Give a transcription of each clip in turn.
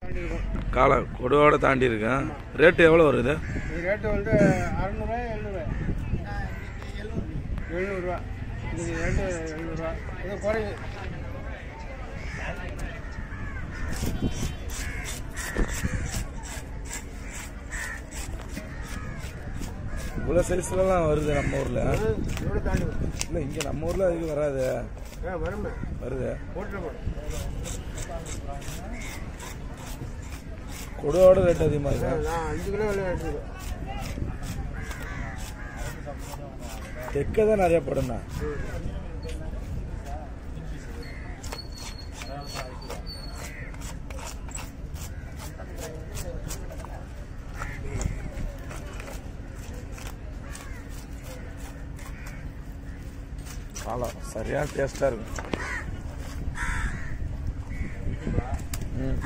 தாண்டி இருக்கும் காலை கொடுவோட தாண்டி இருக்கேன் ரேட்டு எவ்வளோ வருது இது ரேட்டு வந்து அறநூறுவா எழுநூறுவா எழுநூறுவா இது ரேட்டு எழுநூறுவா இது குறையுது இவ்வளோ சைஸ்லலாம் வருது நம்ம ஊரில் எவ்வளோ தாண்டி வரும் இல்லை இங்கே நம்ம ஊரில் அதுக்கு வராது ஆ வருமே வருது போட்டு போடும் கொடுவோட ரேட் அதிகமாக இருக்கு நான் அஞ்சு கிலோ விலை எடுத்துருக்கேன் தெக்க தான் நிறைய படும்ண்ணா காலம் சரியான டேஸ்டாக இருக்கும் ம்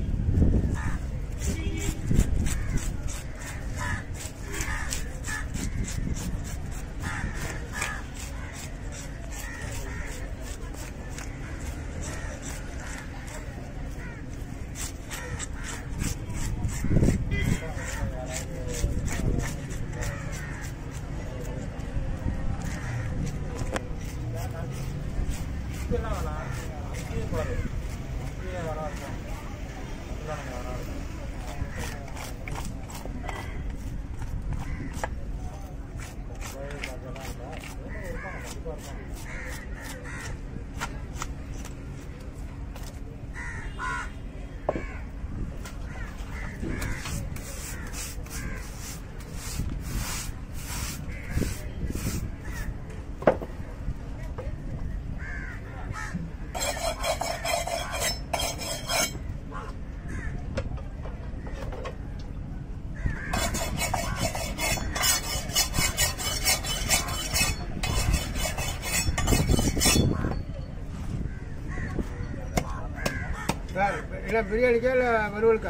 சார் இல்லை பிரியாணிக்கா இல்லை வறுவலுக்கா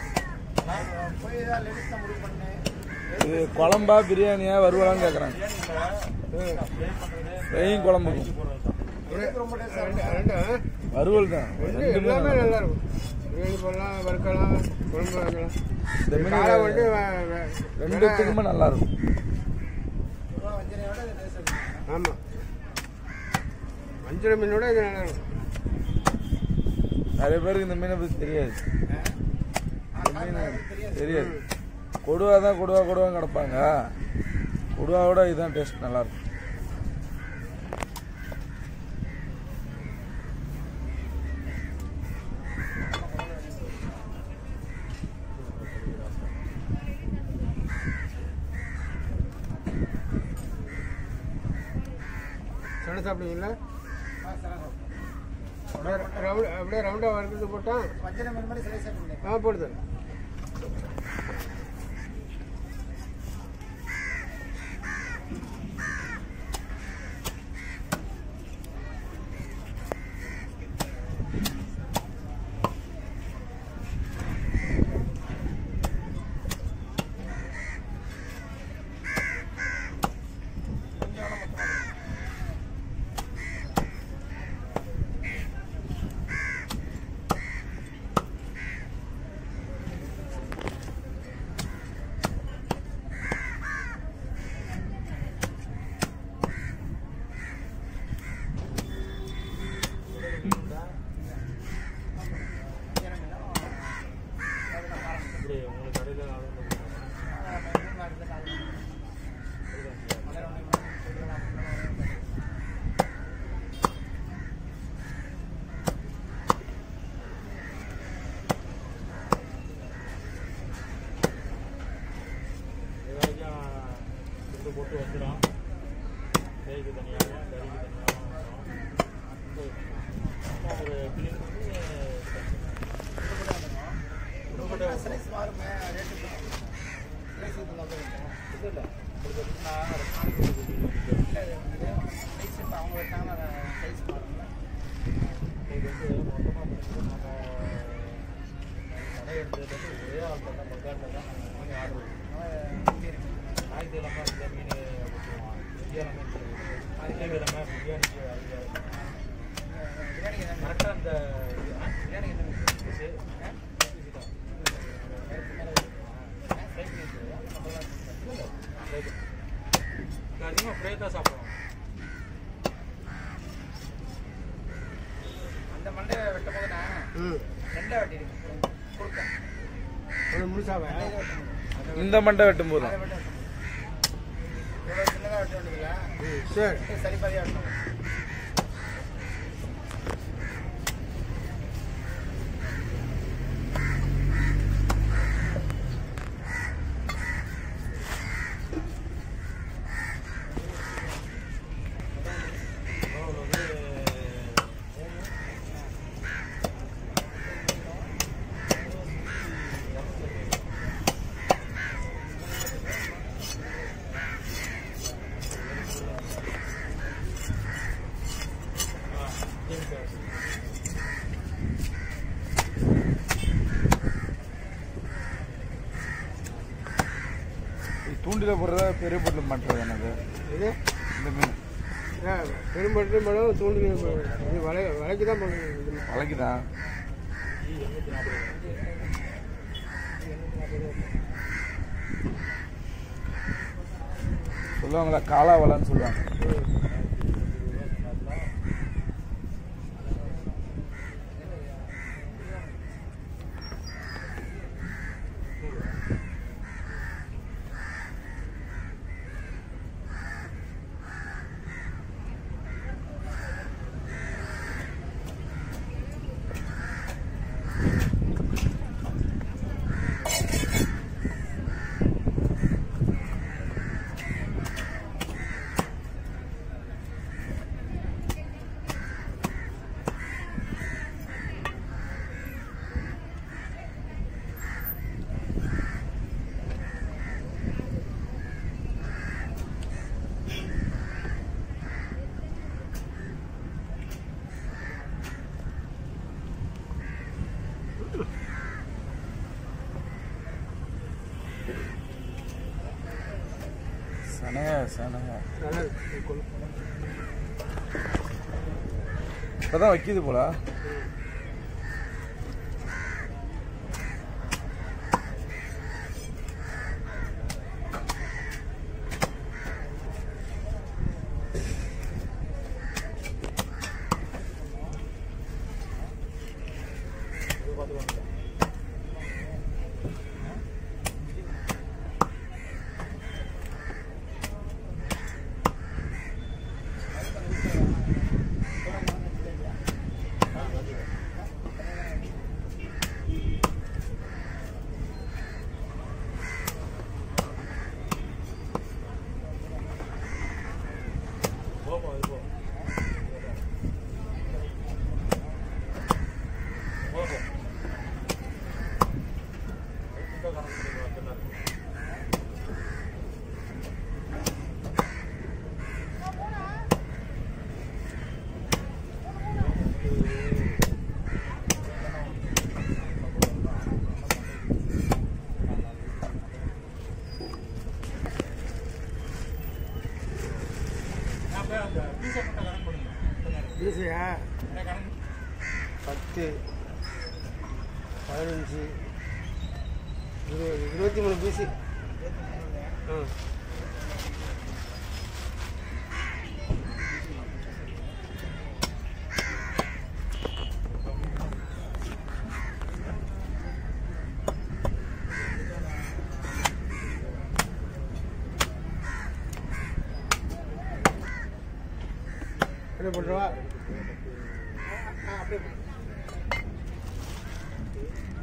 இது குழம்பா பிரியாணியா வருவலான்னு கேட்குறாங்க வெயும் குழம்புக்கும் ரெண்டு ரெண்டு ஆ? வறுவல் தான் வந்து ரெண்டுமே எல்லாமே நல்லா நல்லா இருக்கும் பிரியாணி போடலாம் வறுக்கலாம் குழம்பு வைக்கலாம் இந்த மீன் காலை வந்து வ- வ- ரெண்டுத்துக்குமே நல்லா இருக்கும் ஆமாம் வஞ்சிர மீனோட இது நல்லா இருக்கும் நிறைய பேருக்கு இந்த மீனை பற்றி தெரியாது இந்த மீன் தெரியாது கொடுவா தான் கொடுவா கொடுவான்னு கிடப்பாங்க கொடுவாவோட இதுதான் டேஸ்ட் நல்லா இருக்கும் சண்டை சாப்பிடுவீங்களா அப்படியே ரவுண்ட் அப்படியே ரவுண்டாக வறுக்கிறது போட்டால் ஆ போடுது போட்டு வந்துடும் தேய்க்கு தனியாக கறிக்கு தனியாக ஒரு கிளீன் ஒரே ஆள் தான் மக்காட்டில் தான் மீன் ஆர்டர் ஞாயிற்றுக்கிழமை இந்த மீன் கொடுத்துருவான் வெள்ளிக்கிழமை வெள்ளிக்கிழமை பிரியாணிக்கு கரெக்டாக அந்த பிரியாணி என்ன அது முழுசாவே இந்த மண்டை வெட்டும் போதும் ம், சரி தூண்டில போடுறதா பெரிய பொருள் பண்ணுறது எனக்கு இது இந்த மீன் பெரும்பட்டு படம் தூண்டி இது வலை வலைக்கு தான் பண்ணுறது வளைக்குதான் சொல்லுவாங்களா காலா வலைன்னு சொல்லுவாங்க சனையா சனையா நல்லா இருக்கு கொள்ளு. இப்பதான் வைக்கிது போல பீஸையா பத்து பதினஞ்சு இருபது இருபத்தி மூணு பீஸு ஆ என்ன பண்ணுறவா அப்படியே